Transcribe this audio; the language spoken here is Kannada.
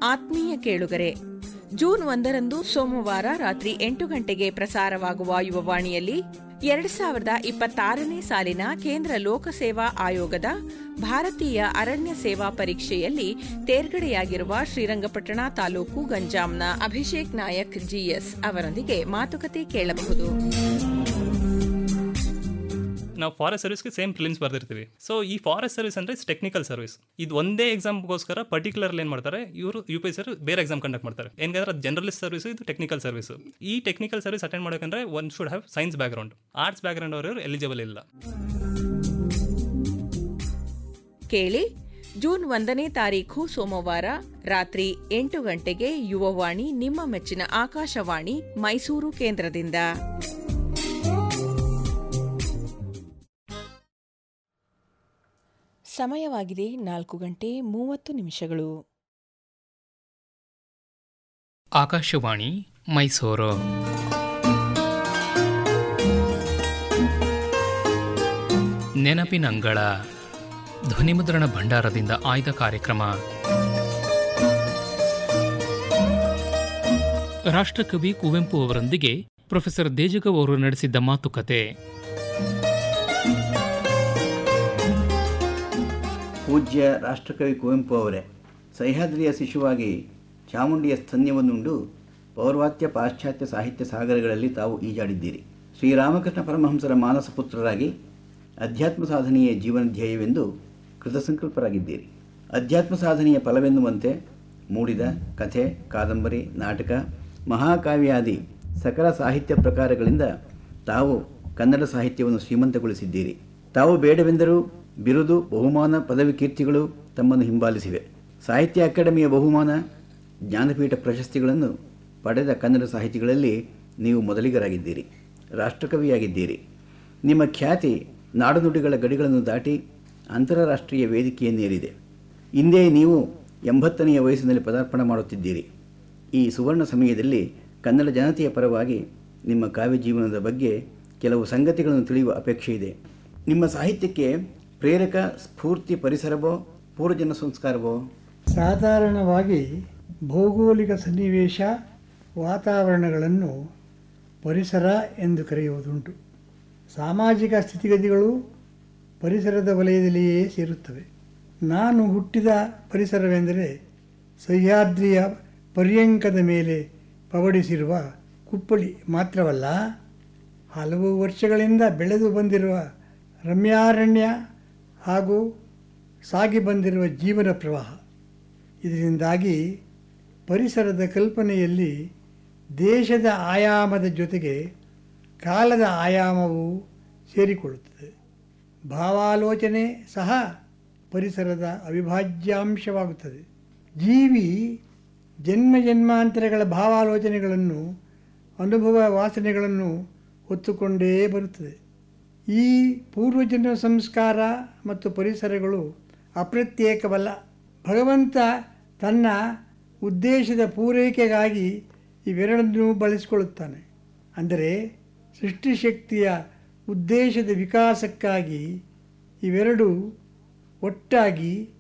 ಆತ್ಮೀಯ ಕೇಳುಗರೆ ಜೂನ್ ಒಂದರಂದು ಸೋಮವಾರ ರಾತ್ರಿ ಎಂಟು ಗಂಟೆಗೆ ಪ್ರಸಾರವಾಗುವ ಯುವವಾಣಿಯಲ್ಲಿ ಎರಡ್ ಸಾವಿರದ ಇಪ್ಪತ್ತಾರನೇ ಸಾಲಿನ ಕೇಂದ್ರ ಲೋಕಸೇವಾ ಆಯೋಗದ ಭಾರತೀಯ ಅರಣ್ಯ ಸೇವಾ ಪರೀಕ್ಷೆಯಲ್ಲಿ ತೇರ್ಗಡೆಯಾಗಿರುವ ಶ್ರೀರಂಗಪಟ್ಟಣ ತಾಲೂಕು ಗಂಜಾಂನ ಅಭಿಷೇಕ್ ನಾಯಕ್ ಜಿಎಸ್ ಅವರೊಂದಿಗೆ ಮಾತುಕತೆ ಕೇಳಬಹುದು ನಾವು ಫಾರೆಸ್ಟ್ ಸರ್ವಿಸ್ಗೆ ಸೇಮ್ ಪ್ರಿಲಿಮ್ಸ್ ಬರ್ದಿರ್ತೀವಿ ಸೊ ಈ ಫಾರೆಸ್ಟ್ ಸರ್ವಿಸ್ ಅಂದರೆ ಇಟ್ಸ್ ಟೆಕ್ನಿಕಲ್ ಸರ್ವಿಸ್ ಇದು ಒಂದೇ ಎಕ್ಸಾಮ್ಗೋಸ್ಕರ ಪರ್ಟಿಕ್ಯುಲರ್ಲಿ ಏನು ಮಾಡ್ತಾರೆ ಇವರು ಯು ಪಿ ಸರ್ ಬೇರೆ ಎಕ್ಸಾಮ್ ಕಂಡಕ್ಟ್ ಮಾಡ್ತಾರೆ ಏನಂದ್ರೆ ಜರ್ನಲಿಸ್ಟ್ ಸರ್ವಿಸ್ ಇದು ಟೆಕ್ನಿಕಲ್ ಸರ್ವಿಸ್ ಈ ಟೆಕ್ನಿಕಲ್ ಸರ್ವಿಸ್ ಅಟೆಂಡ್ ಮಾಡಬೇಕಂದ್ರೆ one should have science background arts background ಅವರು ಎಲಿಜಿಬಲ್ ಇಲ್ಲ ಕೇಳಿ ಜೂನ್ ಒಂದನೇ ತಾರೀಖು ಸೋಮವಾರ ರಾತ್ರಿ ಎಂಟು ಗಂಟೆಗೆ ಯುವವಾಣಿ ನಿಮ್ಮ ಮೆಚ್ಚಿನ ಆಕಾಶವಾಣಿ ಮೈಸೂರು ಕೇಂದ್ರದಿಂದ ಸಮಯವಾಗಿದೆ ನಾಲ್ಕು ಗಂಟೆ ಮೂವತ್ತು ನಿಮಿಷಗಳು ಆಕಾಶವಾಣಿ ಮೈಸೂರು ನೆನಪಿನಂಗಳ ಧ್ವನಿಮುದ್ರಣ ಭಂಡಾರದಿಂದ ಆಯ್ದ ಕಾರ್ಯಕ್ರಮ ರಾಷ್ಟ್ರಕವಿ ಕುವೆಂಪು ಅವರೊಂದಿಗೆ ಪ್ರೊಫೆಸರ್ ದೇಜಗೌ ಅವರು ನಡೆಸಿದ್ದ ಮಾತುಕತೆ ಪೂಜ್ಯ ರಾಷ್ಟ್ರಕವಿ ಕುವೆಂಪು ಅವರೇ ಸಹ್ಯಾದ್ರಿಯ ಶಿಶುವಾಗಿ ಚಾಮುಂಡಿಯ ಸ್ತನ್ಯವನ್ನುಂಡು ಪೌರ್ವಾತ್ಯ ಪಾಶ್ಚಾತ್ಯ ಸಾಹಿತ್ಯ ಸಾಗರಗಳಲ್ಲಿ ತಾವು ಈಜಾಡಿದ್ದೀರಿ ಶ್ರೀರಾಮಕೃಷ್ಣ ಪರಮಹಂಸರ ಮಾನಸ ಪುತ್ರರಾಗಿ ಅಧ್ಯಾತ್ಮ ಸಾಧನೆಯೇ ಜೀವನ ಧ್ಯೇಯವೆಂದು ಕೃತಸಂಕಲ್ಪರಾಗಿದ್ದೀರಿ ಅಧ್ಯಾತ್ಮ ಸಾಧನೆಯ ಫಲವೆನ್ನುವಂತೆ ಮೂಡಿದ ಕಥೆ ಕಾದಂಬರಿ ನಾಟಕ ಮಹಾಕಾವ್ಯಾದಿ ಸಕಲ ಸಾಹಿತ್ಯ ಪ್ರಕಾರಗಳಿಂದ ತಾವು ಕನ್ನಡ ಸಾಹಿತ್ಯವನ್ನು ಶ್ರೀಮಂತಗೊಳಿಸಿದ್ದೀರಿ ತಾವು ಬೇಡವೆಂದರೂ ಬಿರುದು ಬಹುಮಾನ ಪದವಿ ಕೀರ್ತಿಗಳು ತಮ್ಮನ್ನು ಹಿಂಬಾಲಿಸಿವೆ ಸಾಹಿತ್ಯ ಅಕಾಡೆಮಿಯ ಬಹುಮಾನ ಜ್ಞಾನಪೀಠ ಪ್ರಶಸ್ತಿಗಳನ್ನು ಪಡೆದ ಕನ್ನಡ ಸಾಹಿತಿಗಳಲ್ಲಿ ನೀವು ಮೊದಲಿಗರಾಗಿದ್ದೀರಿ ರಾಷ್ಟ್ರಕವಿಯಾಗಿದ್ದೀರಿ ನಿಮ್ಮ ಖ್ಯಾತಿ ನಾಡುನುಡಿಗಳ ಗಡಿಗಳನ್ನು ದಾಟಿ ಅಂತಾರಾಷ್ಟ್ರೀಯ ವೇದಿಕೆಯನ್ನೇರಿದೆ ಇಂದೇ ನೀವು ಎಂಬತ್ತನೆಯ ವಯಸ್ಸಿನಲ್ಲಿ ಪದಾರ್ಪಣೆ ಮಾಡುತ್ತಿದ್ದೀರಿ ಈ ಸುವರ್ಣ ಸಮಯದಲ್ಲಿ ಕನ್ನಡ ಜನತೆಯ ಪರವಾಗಿ ನಿಮ್ಮ ಕಾವ್ಯ ಜೀವನದ ಬಗ್ಗೆ ಕೆಲವು ಸಂಗತಿಗಳನ್ನು ತಿಳಿಯುವ ಅಪೇಕ್ಷೆ ಇದೆ ನಿಮ್ಮ ಸಾಹಿತ್ಯಕ್ಕೆ ಪ್ರೇರಕ ಸ್ಫೂರ್ತಿ ಪರಿಸರವೋ ಪೂರ್ವಜನ ಸಂಸ್ಕಾರವೋ ಸಾಧಾರಣವಾಗಿ ಭೌಗೋಳಿಕ ಸನ್ನಿವೇಶ ವಾತಾವರಣಗಳನ್ನು ಪರಿಸರ ಎಂದು ಕರೆಯುವುದುಂಟು ಸಾಮಾಜಿಕ ಸ್ಥಿತಿಗತಿಗಳು ಪರಿಸರದ ವಲಯದಲ್ಲಿಯೇ ಸೇರುತ್ತವೆ ನಾನು ಹುಟ್ಟಿದ ಪರಿಸರವೆಂದರೆ ಸಹ್ಯಾದ್ರಿಯ ಪರ್ಯಂಕದ ಮೇಲೆ ಪವಡಿಸಿರುವ ಕುಪ್ಪಳಿ ಮಾತ್ರವಲ್ಲ ಹಲವು ವರ್ಷಗಳಿಂದ ಬೆಳೆದು ಬಂದಿರುವ ರಮ್ಯಾರಣ್ಯ ಹಾಗೂ ಸಾಗಿ ಬಂದಿರುವ ಜೀವನ ಪ್ರವಾಹ ಇದರಿಂದಾಗಿ ಪರಿಸರದ ಕಲ್ಪನೆಯಲ್ಲಿ ದೇಶದ ಆಯಾಮದ ಜೊತೆಗೆ ಕಾಲದ ಆಯಾಮವು ಸೇರಿಕೊಳ್ಳುತ್ತದೆ ಭಾವಾಲೋಚನೆ ಸಹ ಪರಿಸರದ ಅವಿಭಾಜ್ಯಾಂಶವಾಗುತ್ತದೆ ಜೀವಿ ಜನ್ಮ ಜನ್ಮಾಂತರಗಳ ಭಾವಾಲೋಚನೆಗಳನ್ನು ಅನುಭವ ವಾಸನೆಗಳನ್ನು ಹೊತ್ತುಕೊಂಡೇ ಬರುತ್ತದೆ ಈ ಪೂರ್ವಜನ್ಮ ಸಂಸ್ಕಾರ ಮತ್ತು ಪರಿಸರಗಳು ಅಪ್ರತ್ಯೇಕವಲ್ಲ ಭಗವಂತ ತನ್ನ ಉದ್ದೇಶದ ಪೂರೈಕೆಗಾಗಿ ಇವೆರಡನ್ನೂ ಬಳಸಿಕೊಳ್ಳುತ್ತಾನೆ ಅಂದರೆ ಸೃಷ್ಟಿಶಕ್ತಿಯ ಉದ್ದೇಶದ ವಿಕಾಸಕ್ಕಾಗಿ ಇವೆರಡು ಒಟ್ಟಾಗಿ